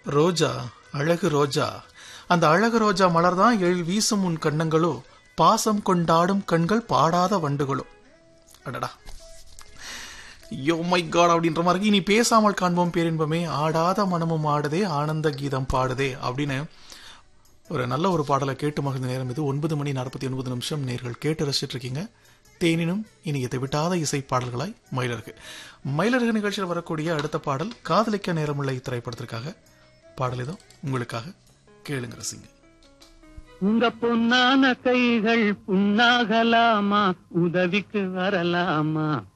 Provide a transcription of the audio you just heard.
ரோஜா அழகு ரோஜா அந்த அழகு ரோஜா மலர்தான் எழில் வீசும் உன் கண்ணங்களோ பாசம் கொண்டாடும் கண்கள் பாடாத வண்டுகளோ அடடா யோ மை காட் அப்படின்ற மாதிரி இருக்கு. இனி பேசாமல் காண்போம் பேரின்பமே ஆடாத மனமும் ஆடுதே ஆனந்த கீதம் பாடுதே அப்படின்னு ஒரு நல்ல ஒரு பாடலை கேட்டு மகிழ்ந்த நேரம் இது ஒன்பது மணி நாற்பத்தி ஒன்பது நிமிஷம் நேர்கள் கேட்டு ரசிச்சிட்டு இருக்கீங்க தேனினும் இனியத்தை விட்டாத இசை பாடல்களாய் மயிலருக்கு மயிலருக்கு நிகழ்ச்சியில் வரக்கூடிய அடுத்த பாடல் காதலிக்க நேரமுள்ள இத்திரைப்படத்திற்காக பாடல் இதோ உங்களுக்காக கேளுங்க ரசிங்க உங்க பொன்னான கைகள் புண்ணாகலாமா உதவிக்கு வரலாமா